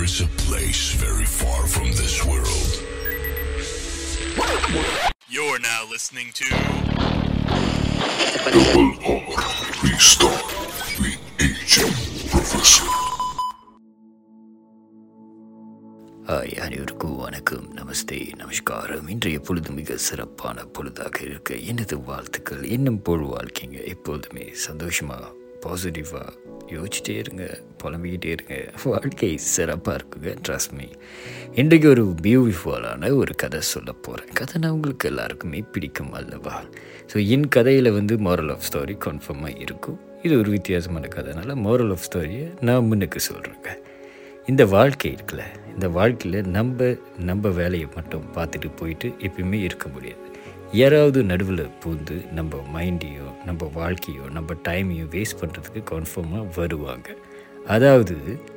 There is a place very far from this world. You're now listening to Double R. Restart. The Agent Professor. Hi அனைவருக்கும் வணக்கம் நமஸ்தே நமஸ்காரம் இன்றைய பொழுது மிக சிறப்பான பொழுதாக இருக்க எனது வாழ்த்துக்கள் இன்னும் போல் வாழ்க்கைங்க எப்போதுமே சந்தோஷமாக பாசிட்டிவாக யோசிச்சிட்டே இருங்க புலம்பிக்கிட்டே இருங்க வாழ்க்கை சிறப்பாக இருக்குங்க ட்ரஸ்ட் மீ இன்றைக்கு ஒரு பியூட்டிஃபுல்லான ஒரு கதை சொல்ல போகிறேன் கதை நான் உங்களுக்கு எல்லாருக்குமே பிடிக்கும் அல்லவா ஸோ என் கதையில் வந்து moral ஆஃப் ஸ்டோரி கன்ஃபார்மாக இருக்கும் இது ஒரு வித்தியாசமான கதைனால moral ஆஃப் ஸ்டோரியை நான் முன்னுக்கு சொல்கிறேங்க இந்த வாழ்க்கை இருக்குல்ல இந்த வாழ்க்கையில் நம்ம நம்ம வேலையை மட்டும் பார்த்துட்டு போயிட்டு எப்பயுமே இருக்க முடியாது யாராவது நடுவில் பூந்து நம்ம மைண்டையோ நம்ம வாழ்க்கையோ நம்ம டைமையும் வேஸ்ட் பண்ணுறதுக்கு கன்ஃபார்மாக வருவாங்க அதாவது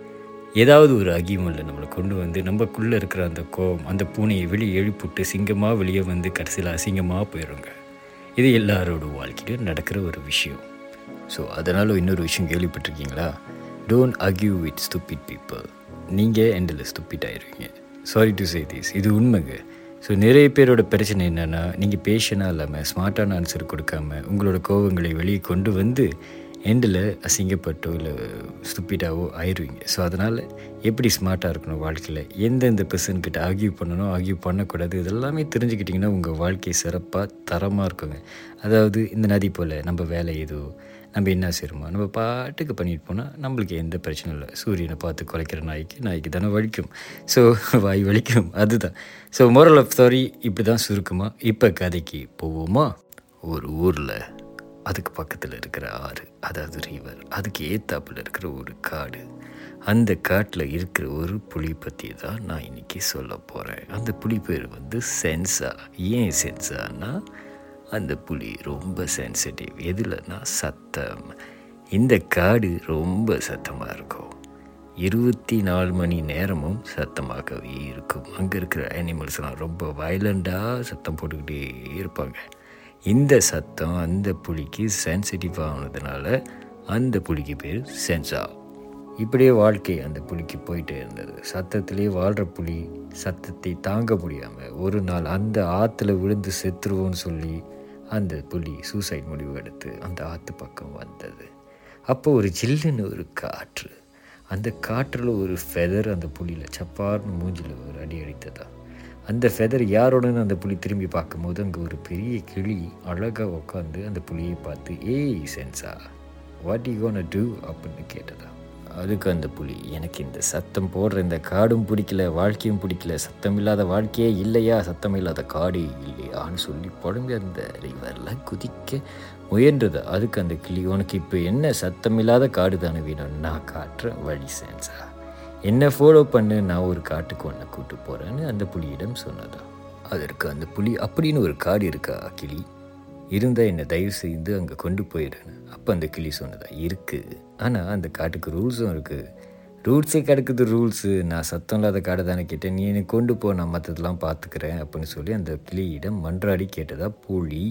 ஏதாவது ஒரு அகிமல்ல நம்மளை கொண்டு வந்து நமக்குள்ளே இருக்கிற அந்த கோபம் அந்த பூனையை வெளியே எழுப்பிட்டு சிங்கமாக வெளியே வந்து கடைசியில் அசிங்கமாக போயிடுங்க இது எல்லாரோட வாழ்க்கையிலும் நடக்கிற ஒரு விஷயம் ஸோ அதனால் இன்னொரு விஷயம் கேள்விப்பட்டிருக்கீங்களா don't argue with stupid people நீங்கள் எண்டில் ஸ்டூபிட் ஆயிருவீங்க சாரி டு சே திஸ் இது உண்மைங்க ஸோ நிறைய பேரோட பிரச்சனை என்னென்னா நீங்கள் பேஷனாக இல்லாமல் ஸ்மார்ட்டான ஆன்சர் கொடுக்காம உங்களோட கோவங்களை வெளியே கொண்டு வந்து எண்டில் அசிங்கப்பட்டோ இல்லை ஸ்டூப்பிட்டாவோ ஆயிடுவீங்க ஸோ அதனால் எப்படி ஸ்மார்ட்டாக இருக்கணும் வாழ்க்கையில் எந்தெந்த பர்சன்கிட்ட ஆர்கியூ பண்ணணும் ஆர்கியூ பண்ணக்கூடாது இதெல்லாமே தெரிஞ்சுக்கிட்டிங்கன்னா உங்கள் வாழ்க்கை சிறப்பாக தரமாக இருக்குங்க அதாவது இந்த நதி போல் நம்ம வேலை ஏதோ நம்ம என்ன செய்கிறோமோ நம்ம பாட்டுக்கு பண்ணிட்டு போனால் நம்மளுக்கு எந்த பிரச்சனையும் இல்லை சூரியனை பார்த்து குலைக்கிற நாய்க்கு நாய்க்கு தானே வலிக்கும் ஸோ வாய் வலிக்கும் அதுதான் ஸோ moral ஆஃப் ஸ்டோரி இப்படி தான் சுருக்குமா இப்போ கதைக்கு போவோமா ஒரு ஊரில் அதுக்கு பக்கத்தில் இருக்கிற ஆறு அதாவது ரிவர் அதுக்கு ஏத்தாப்பில் இருக்கிற ஒரு காடு அந்த காட்டில் இருக்கிற ஒரு புலி பற்றி தான் நான் இன்னைக்கு சொல்ல போகிறேன் அந்த புலி பேர் வந்து சென்சா ஏன் சென்சான்னா அந்த புலி ரொம்ப சென்சிட்டிவ் எதுலன்னா சத்தம் இந்த காடு ரொம்ப சத்தமாக இருக்கும் இருபத்தி நாலு மணி நேரமும் சத்தமாகவே இருக்கும் அங்கே இருக்கிற அனிமல்ஸ்லாம் ரொம்ப வயலண்டாக சத்தம் போட்டுக்கிட்டே இருப்பாங்க இந்த சத்தம் அந்த புலிக்கு சென்சிட்டிவ் ஆனதுனால அந்த புலிக்கு பேர் சென்சா இப்படியே வாழ்க்கை அந்த புலிக்கு போயிட்டே இருந்தது சத்தத்திலே வாழ்கிற புலி சத்தத்தை தாங்க முடியாமல் ஒரு நாள் அந்த ஆற்றுல விழுந்து செத்துருவோன்னு சொல்லி அந்த புலி சூசைட் முடிவு எடுத்து அந்த ஆற்று பக்கம் வந்தது அப்போ ஒரு ஜில்லுன்னு ஒரு காற்று அந்த காற்றில் ஒரு ஃபெதர் அந்த புலியில் சப்பார்னு மூஞ்சில் ஒரு அடி அடித்ததா அந்த ஃபெதர் யாரோடன்னு அந்த புலி திரும்பி பார்க்கும்போது அங்கே ஒரு பெரிய கிளி அழகாக உட்காந்து அந்த புலியை பார்த்து ஏய் சென்சா வாட் யூ கோன் டூ அப்படின்னு கேட்டதா அதுக்கு அந்த புலி எனக்கு இந்த சத்தம் போடுற இந்த காடும் பிடிக்கல வாழ்க்கையும் பிடிக்கல சத்தம் இல்லாத வாழ்க்கையே இல்லையா சத்தம் இல்லாத காடே இல்லையான்னு சொல்லி புடம்பி அந்த ரிவரில் குதிக்க முயன்றது அதுக்கு அந்த கிளி உனக்கு இப்போ என்ன சத்தம் இல்லாத காடு தானே வேணும் நான் காட்டுறேன் வழி சென்சா என்ன ஃபாலோ பண்ணு நான் ஒரு காட்டுக்கு உன்னை கூட்டு போகிறேன்னு அந்த புலியிடம் சொன்னதா அதற்கு அந்த புலி அப்படின்னு ஒரு காடு இருக்கா கிளி இருந்தால் என்னை தயவு செய்து அங்கே கொண்டு போயிடுறேன்னு அப்போ அந்த கிளி சொன்னதா இருக்குது ஆனால் அந்த காட்டுக்கு ரூல்ஸும் இருக்குது ரூல்ஸே கிடக்குது ரூல்ஸு நான் சத்தம் இல்லாத காடை தானே கேட்டேன் நீ என்னை கொண்டு போ நான் மற்றதெல்லாம் பார்த்துக்கிறேன் அப்படின்னு சொல்லி அந்த கிளியிடம் மன்றாடி கேட்டதா புலி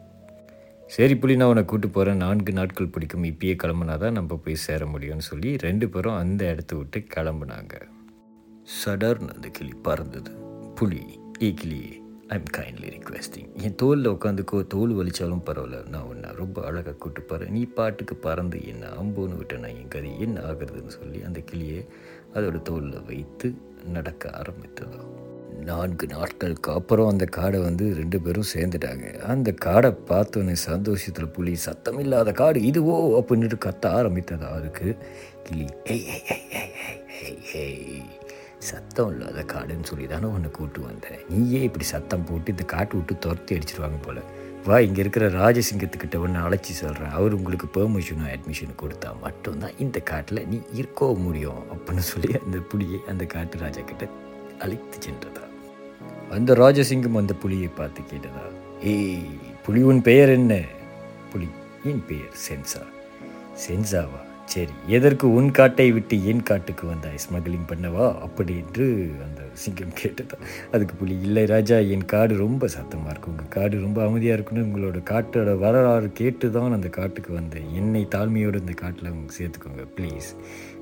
சரி புலி நான் உன்னை கூட்டு போகிறேன் நான்கு நாட்கள் பிடிக்கும் இப்பயே கிளம்புனா தான் நம்ம போய் சேர முடியும்னு சொல்லி ரெண்டு பேரும் அந்த இடத்த விட்டு கிளம்புனாங்க சடர்னு அந்த கிளி பறந்தது புலி ஏ கிளி ஐம் கைண்ட்லி ரிக்வெஸ்டிங் என் தோலில் உட்காந்துக்கோ தோல் வலிச்சாலும் பரவாயில்ல நான் உன்னை ரொம்ப அழகாக கூட்டு போகிறேன் நீ பாட்டுக்கு பறந்து என்ன அம்போன்னு விட்ட நான் என் கதி என்ன ஆகுறதுன்னு சொல்லி அந்த கிளியை அதோட தோலில் வைத்து நடக்க ஆரம்பித்ததா நான்கு நாட்களுக்கு அப்புறம் அந்த காடை வந்து ரெண்டு பேரும் சேர்ந்துட்டாங்க அந்த காடை பார்த்தோன்னே சந்தோஷத்தில் புலி சத்தம் இல்லாத காடு இதுவோ அப்படின்ட்டு கத்த ஆரம்பித்ததா அதுக்கு கிளி ஏய் ஏய் ஏய் ஏய் ஏய் ஏய் ஏய் சத்தம் இல்லாத காடுன்னு சொல்லி தானே உன்னை கூட்டு வந்தேன் நீயே இப்படி சத்தம் போட்டு இந்த காட்டு விட்டு துரத்தி அடிச்சிருவாங்க போல வா இங்கே இருக்கிற ராஜசிங்கத்துக்கிட்ட ஒன்று அழைச்சி சொல்கிறேன் அவர் உங்களுக்கு பெர்மிஷனும் அட்மிஷன் கொடுத்தா மட்டும்தான் இந்த காட்டில் நீ இருக்கோ முடியும் அப்படின்னு சொல்லி அந்த புலியை அந்த காட்டு ராஜா கிட்ட அழைத்து சென்றதா அந்த ராஜசிங்கம் அந்த புலியை பார்த்து கேட்டதா ஏய் புலி உன் பெயர் என்ன புலி என் பெயர் சென்சா சென்சாவா சரி எதற்கு உன் காட்டை விட்டு என் காட்டுக்கு வந்தாய் ஸ்மக்லிங் பண்ணவா அப்படி என்று அந்த சிங்கம் கேட்டதா அதுக்கு புலி இல்லை ராஜா என் காடு ரொம்ப சத்தமாக இருக்கும் உங்கள் காடு ரொம்ப அமைதியாக இருக்குன்னு உங்களோட காட்டோட வரலாறு கேட்டு தான் அந்த காட்டுக்கு வந்தேன் என்னை தாழ்மையோடு இந்த காட்டில் அவங்க சேர்த்துக்கோங்க ப்ளீஸ்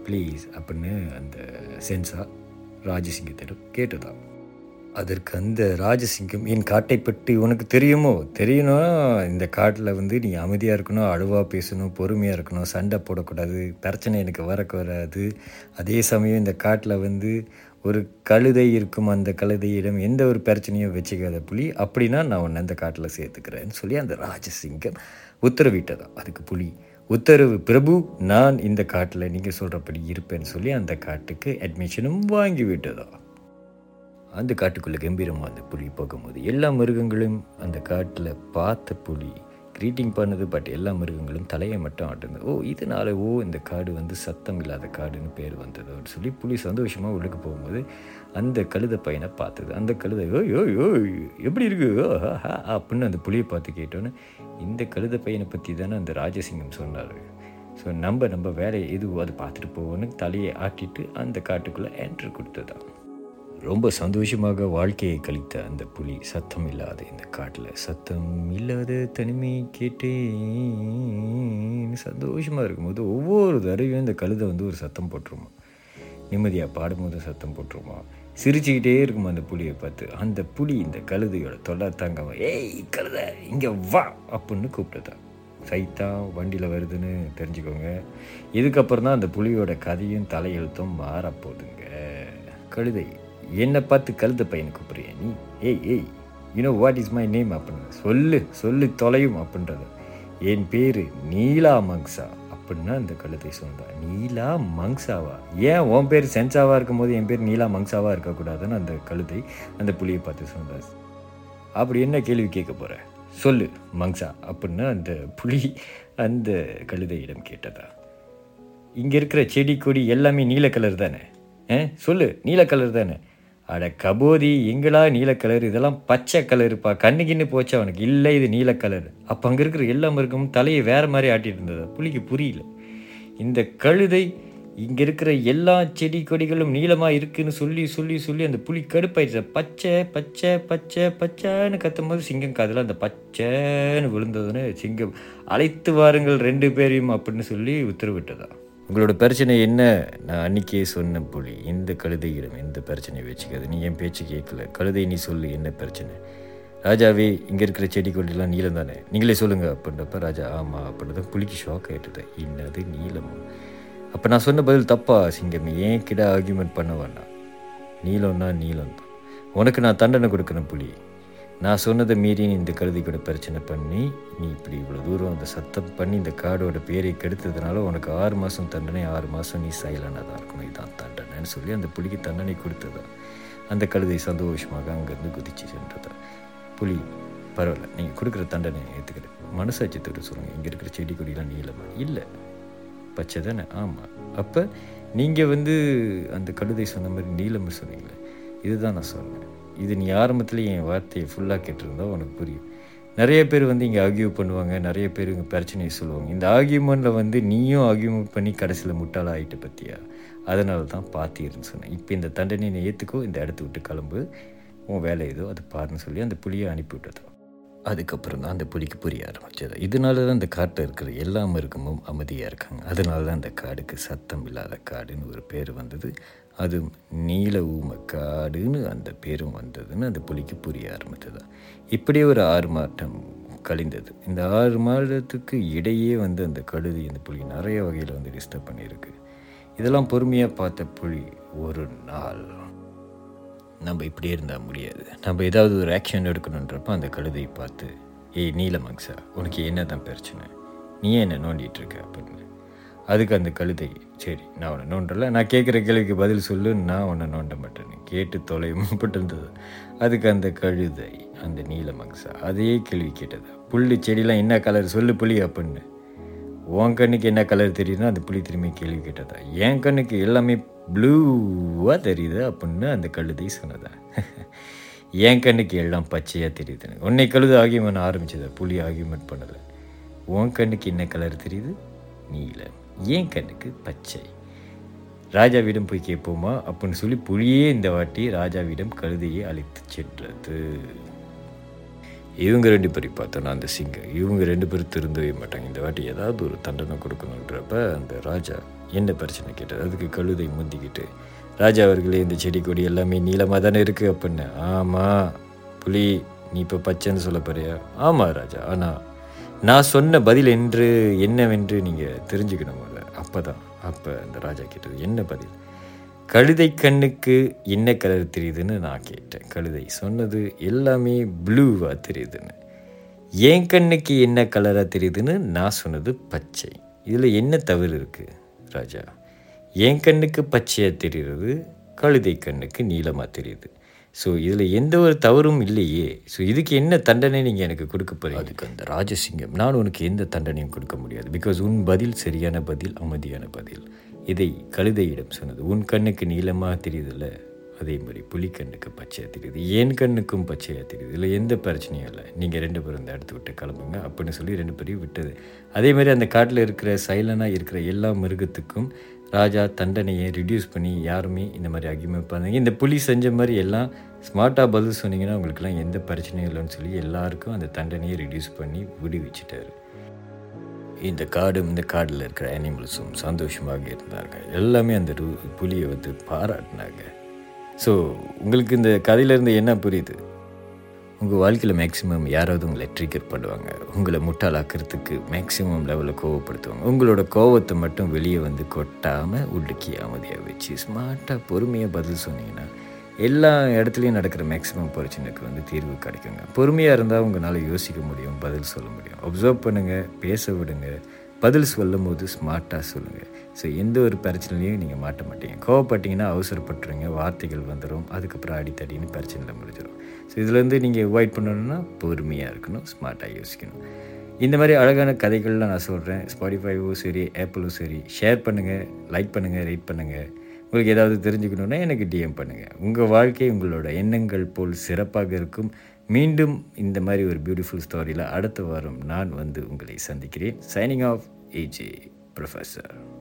ப்ளீஸ் அப்படின்னு அந்த சென்சா ராஜசிங்கத்திடம் கேட்டதாம் அதற்கு அந்த ராஜசிங்கம் என் காட்டை பற்றி உனக்கு தெரியுமோ தெரியணும் இந்த காட்டில் வந்து நீ அமைதியாக இருக்கணும் அழுவாக பேசணும் பொறுமையாக இருக்கணும் சண்டை போடக்கூடாது பிரச்சனை எனக்கு வரக்கு வராது அதே சமயம் இந்த காட்டில் வந்து ஒரு கழுதை இருக்கும் அந்த கழுதையிடம் எந்த ஒரு பிரச்சனையும் வச்சுக்காத புலி அப்படின்னா நான் உன்னை அந்த காட்டில் சேர்த்துக்கிறேன்னு சொல்லி அந்த ராஜசிங்கம் உத்தரவிட்டதா அதுக்கு புலி உத்தரவு பிரபு நான் இந்த காட்டில் நீங்கள் சொல்கிறபடி இருப்பேன்னு சொல்லி அந்த காட்டுக்கு அட்மிஷனும் வாங்கி விட்டதா அந்த காட்டுக்குள்ளே கம்பீரமாக அந்த புலி போகும்போது எல்லா மிருகங்களும் அந்த காட்டில் பார்த்த புலி க்ரீட்டிங் பண்ணது பட் எல்லா மிருகங்களும் தலையை மட்டும் ஆட்டுது ஓ இதனால ஓ இந்த காடு வந்து சத்தம் இல்லாத காடுன்னு பேர் வந்தது அப்படின்னு சொல்லி புலி சந்தோஷமாக உள்ளுக்கு போகும்போது அந்த கழுதை பையனை பார்த்தது அந்த கழுதை ஓ யோ யோ எப்படி இருக்கு ஓ, ஆ, ஆ, அப்படின்னு அந்த புலியை பார்த்து கேட்டோன்னே இந்த கழுதை பையனை பற்றி தானே அந்த ராஜசிங்கம் சொன்னார் ஸோ நம்ம நம்ம வேலையை எதுவோ அதை பார்த்துட்டு போவோன்னு தலையை ஆட்டிட்டு அந்த காட்டுக்குள்ளே என்ட்ரு கொடுத்ததான் ரொம்ப சந்தோஷமாக வாழ்க்கையை கழித்த அந்த புலி சத்தம் இல்லாத இந்த காட்டில் சத்தம் இல்லாத தனிமை கேட்டேன் சந்தோஷமாக இருக்கும்போது ஒவ்வொரு தடவையும் இந்த கழுதை வந்து ஒரு சத்தம் போட்டுருமா நிம்மதியாக பாடும்போது சத்தம் போட்டுருமா சிரிச்சுக்கிட்டே இருக்குமா அந்த புலியை பார்த்து அந்த புலி இந்த கழுதையோட தொல்லை தாங்காம ஏய் கழுதை இங்கே வா அப்படின்னு கூப்பிட்டதா சைத்தா வண்டியில் வருதுன்னு தெரிஞ்சுக்கோங்க இதுக்கப்புறம் தான் அந்த புலியோட கதையும் தலையெழுத்தும் மாறப்போகுதுங்க கழுதை என்னை பார்த்து கழுத பையனை கூப்பிடுறிய நீ ஏய் ஏய் you know what is my name அப்படின்னு சொல்லு சொல்லு தொலையும் அப்படின்றத என் பேர் நீலா மங்ஸா அப்படின்னா அந்த கழுதை சொன்னா நீலா மங்ஸாவா ஏன் உன் பேர் சென்சாவா இருக்கும்போது என் பேர் நீலா மங்ஸாவா இருக்கக்கூடாதுன்னு அந்த கழுதை அந்த புலியை பார்த்து சொன்னார் அப்படி என்ன கேள்வி கேட்க போற சொல்லு மங்ஸா அப்படின்னு அந்த புலி அந்த கழுதையிடம் கேட்டதா இங்கே இருக்கிற செடி கொடி எல்லாமே நீல கலர் தானே ஆ சொல்லு நீல கலர் தானே அட கபோதி எங்களா நீல கலர் இதெல்லாம் பச்சை கலருப்பா கண்ணு கிண்ணு போச்சு அவனுக்கு இல்லை இது நீல கலர் அப்போ அங்கே இருக்கிற எல்லா மிருகமும் தலையை வேற மாதிரி ஆட்டிட்டு இருந்தது புலிக்கு புரியல இந்த கழுதை இங்கே இருக்கிற எல்லா செடி கொடிகளும் நீளமாக இருக்குன்னு சொல்லி சொல்லி சொல்லி அந்த புலி கடுப்பாயிடுச்சு பச்சை பச்சை பச்சை பச்சைன்னு கத்தும் போது சிங்கம் காதில் அந்த பச்சைன்னு விழுந்ததுன்னு சிங்கம் அழைத்து வாருங்கள் ரெண்டு பேரையும் அப்படின்னு சொல்லி உத்தரவிட்டதா உங்களோட பிரச்சனை என்ன நான் அன்னைக்கே சொன்ன புலி இந்த கழுதையிடம் எந்த பிரச்சனையை வச்சுக்காது நீ என் பேச்சு கேட்கல கழுதை நீ சொல்லு என்ன பிரச்சனை ராஜாவே இங்கே இருக்கிற செடி கொடிலாம் நீளம் தானே நீங்களே சொல்லுங்க அப்படின்றப்ப ராஜா ஆமாம் அப்படின்றத புலிக்கு ஷாக் ஆகிட்டுது என்னது நீளம் அப்போ நான் சொன்ன பதில் தப்பா சிங்கம் ஏன் கிட்ட ஆர்கியூமெண்ட் பண்ண வேண்டாம் நீளம்னா நீளம் தான் உனக்கு நான் தண்டனை கொடுக்குறேன் புலி நான் சொன்னதை மீறி நீ இந்த கழுதை கூட பிரச்சனை பண்ணி நீ இப்படி இவ்வளோ தூரம் அந்த சத்தம் பண்ணி இந்த காடோட பேரை கெடுத்ததுனால உனக்கு ஆறு மாதம் தண்டனை ஆறு மாதம் நீ சைலண்டாக தான் இருக்கணும் இதான் தண்டனைன்னு சொல்லி அந்த புலிக்கு தண்டனை கொடுத்ததா அந்த கழுதை சந்தோஷமாக அங்கேருந்து குதிச்சு சென்றதா புலி பரவாயில்ல நீங்கள் கொடுக்குற தண்டனை ஏற்றுக்கிட்டு மனசாட்சி தொட்டு சொல்லுங்கள் இங்கே இருக்கிற செடி கொடிலாம் நீளமா இல்லை பச்சை தானே ஆமாம் அப்போ நீங்கள் வந்து அந்த கழுதை சொன்ன மாதிரி நீளம்னு சொன்னீங்களே இதுதான் நான் சொன்னேன் இது நீ ஆரம்பத்தில் என் வார்த்தையை ஃபுல்லாக கேட்டிருந்தா உனக்கு புரியும் நிறைய பேர் வந்து இங்கே ஆர்கியூ பண்ணுவாங்க நிறைய பேர் இங்கே பிரச்சனையை சொல்லுவாங்க இந்த ஆர்கியூமெண்ட்டில் வந்து நீயும் ஆர்கியூமெண்ட் பண்ணி கடைசியில் முட்டாள ஆகிட்ட பற்றியா அதனால தான் பார்த்திருன்னு சொன்னேன் இப்போ இந்த தண்டனை நீ ஏற்றுக்கோ இந்த இடத்த விட்டு கிளம்பு உன் வேலை ஏதோ அது பாருன்னு சொல்லி அந்த புலியை அனுப்பி விட்டது அதுக்கப்புறம் தான் அந்த புலிக்கு புரிய ஆரம்பிச்சது இதனால தான் இந்த காட்டில் இருக்கிற எல்லா மிருகமும் அமைதியாக இருக்காங்க அதனால தான் அந்த காடுக்கு சத்தம் இல்லாத காடுன்னு ஒரு பேர் வந்தது அதுவும் நீல ஊம காடுன்னு அந்த பேரும் வந்ததுன்னு அந்த புலிக்கு புரிய ஆரம்பித்தது இப்படியே ஒரு ஆறு மாதம் கழிந்தது இந்த ஆறு மாதத்துக்கு இடையே வந்து அந்த கழுதை இந்த புலி நிறைய வகையில் வந்து டிஸ்டர்ப் பண்ணியிருக்கு இதெல்லாம் பொறுமையாக பார்த்த புலி ஒரு நாள் நம்ம இப்படியே இருந்தால் முடியாது நம்ம ஏதாவது ஒரு ஆக்ஷன் எடுக்கணுன்றப்ப அந்த கழுதையை பார்த்து ஏய் நீலமங்ஸா உனக்கு என்ன தான் பிரச்சனை நீ ஏன் என்ன நோண்டிட்டு இருக்க அப்படின்னு அதுக்கு அந்த கழுதை சரி நான் உன்னை நோண்டல நான் கேட்குற கேள்விக்கு பதில் சொல்லு நான் உன்னை நோண்ட மாட்டேன்னு கேட்டு தொலைப்பட்டு இருந்தது அதுக்கு அந்த கழுதை அந்த நீலமங்ஸா அதே கேள்வி கேட்டது புல்லு செடிலாம் என்ன கலர் சொல்லு புலி அப்படின்னு உன் கண்ணுக்கு என்ன கலர் தெரியுதுன்னா அந்த புலி திரும்பி கேள்வி கேட்டதா என் கண்ணுக்கு எல்லாமே ப்ளூவாக தெரியுது அப்படின்னு அந்த கழுதை சொன்னதா என் கண்ணுக்கு எல்லாம் பச்சையாக தெரியுது உன்னை கழுது ஆகியமன் ஆரம்பிச்சதா புலி ஆகியமெண்ட் பண்ணலை உன் கண்ணுக்கு என்ன கலர் தெரியுது நீல என் கண்ணுக்கு பச்சை ராஜாவிடம் போய் கேட்போமா அப்படின்னு சொல்லி புலியே இந்த வாட்டி ராஜாவிடம் கழுதையை அழைத்து சென்றது இவங்க ரெண்டு பேரையும் பார்த்தோன்னா அந்த சிங்கம் இவங்க ரெண்டு பேரும் திருந்தவே மாட்டாங்க இந்த வாட்டி ஏதாவது ஒரு தண்டனை கொடுக்கணுன்றப்ப அந்த ராஜா என்ன பிரச்சனை கேட்டார் அதுக்கு கழுதை முந்திக்கிட்டு ராஜா அவர்களே இந்த செடி கொடி எல்லாமே நீளமாக தானே இருக்குது அப்படின்னு ஆமாம் புலி நீ இப்போ பச்சைன்னு சொல்ல போறியா ஆமாம் ராஜா ஆனால் நான் சொன்ன பதில் என்று என்னவென்று நீங்கள் தெரிஞ்சுக்கணும் முதல்ல அப்போ தான் அப்போ அந்த ராஜா கேட்டது என்ன பதில் கழுதை கண்ணுக்கு என்ன கலர் தெரியுதுன்னு நான் கேட்டேன் கழுதை சொன்னது எல்லாமே ப்ளூவாக தெரியுதுன்னு என் கண்ணுக்கு என்ன கலராக தெரியுதுன்னு நான் சொன்னது பச்சை இதில் என்ன தவறு இருக்குது ராஜா என் கண்ணுக்கு பச்சையாக தெரிகிறது கழுதை கண்ணுக்கு நீளமாக தெரியுது ஸோ இதில் எந்த ஒரு தவறும் இல்லையே ஸோ இதுக்கு என்ன தண்டனை நீங்கள் எனக்கு கொடுக்க போகிறீங்க அதுக்கு அந்த ராஜசிங்கம் நான் உனக்கு எந்த தண்டனையும் கொடுக்க முடியாது பிகாஸ் உன் பதில் சரியான பதில் அமைதியான பதில் இதை கழுதையிடம் சொன்னது உன் கண்ணுக்கு நீளமாக தெரியுதுல்ல அதே மாதிரி புலி கண்ணுக்கு பச்சையாக தெரியுது என் கண்ணுக்கும் பச்சையாக தெரியுது இல்லை எந்த பிரச்சனையும் இல்லை நீங்கள் ரெண்டு பேரும் இந்த இடத்த விட்டு கிளம்புங்க அப்படின்னு சொல்லி ரெண்டு பேரையும் விட்டது அதே மாதிரி அந்த காட்டில் இருக்கிற சைலனாக இருக்கிற எல்லா மிருகத்துக்கும் ராஜா தண்டனையை ரிடியூஸ் பண்ணி யாருமே இந்த மாதிரி அக்யூமெண்ட் பண்ணாங்க இந்த புலி செஞ்ச மாதிரி எல்லாம் ஸ்மார்ட்டாக பதில் சொன்னீங்கன்னா உங்களுக்குலாம் எந்த பிரச்சனையும் இல்லைன்னு சொல்லி எல்லாருக்கும் அந்த தண்டனையை ரிடியூஸ் பண்ணி விடுவிச்சிட்டாரு இந்த காடும் இந்த காடில் இருக்கிற அனிமல்ஸும் சந்தோஷமாக இருந்தார்கள் எல்லாமே அந்த ரு- புலியை வந்து பாராட்டினாங்க ஸோ உங்களுக்கு இந்த கதையிலேருந்து என்ன புரியுது உங்கள் வாழ்க்கையில் மேக்ஸிமம் யாராவது உங்களை ட்ரிகர் பண்ணுவாங்க உங்களை முட்டாளாக்கிறதுக்கு மேக்ஸிமம் லெவலில் கோவப்படுத்துவாங்க உங்களோட கோவத்தை மட்டும் வெளியே வந்து கொட்டாமல் உள்ளுக்கி அமைதியாக வச்சு ஸ்மார்ட்டாக பொறுமையாக பதில் சொன்னீங்கன்னா எல்லா இடத்துலையும் நடக்கிற மேக்ஸிமம் பிரச்சனைக்கு வந்து தீர்வு கிடைக்குங்க பொறுமையாக இருந்தால் உங்களால் யோசிக்க முடியும் பதில் சொல்ல முடியும் அப்சர்வ் பண்ணுங்கள் பேச விடுங்க பதில் சொல்லும் போது ஸ்மார்ட்டாக சொல்லுங்கள் ஸோ எந்த ஒரு பிரச்சனையிலையும் நீங்கள் மாட்ட மாட்டீங்க கோவப்பட்டீங்கன்னா அவசரப்பட்டுருங்க வார்த்தைகள் வந்துடும் அதுக்கப்புறம் அடித்தடின்னு பிரச்சனையில் முடிஞ்சிடும் ஸோ இதுலேருந்து நீங்கள் அவாய்ட் பண்ணணும்னா பொறுமையாக இருக்கணும் ஸ்மார்ட்டாக யோசிக்கணும் இந்த மாதிரி அழகான கதைகள்லாம் நான் சொல்கிறேன் ஸ்பாடிஃபைவும் சரி ஆப்பிளும் சரி ஷேர் பண்ணுங்கள் லைக் பண்ணுங்கள் ரேட் பண்ணுங்கள் உங்களுக்கு ஏதாவது தெரிஞ்சுக்கணுன்னா எனக்கு டிஎம் பண்ணுங்கள் உங்கள் வாழ்க்கை உங்களோட எண்ணங்கள் போல் சிறப்பாக இருக்கும் மீண்டும் இந்த மாதிரி ஒரு பியூட்டிஃபுல் ஸ்டோரியில் அடுத்த வாரம் நான் வந்து உங்களை சந்திக்கிறேன் சைனிங் ஆஃப் ஏஜே ப்ரொஃபஸர்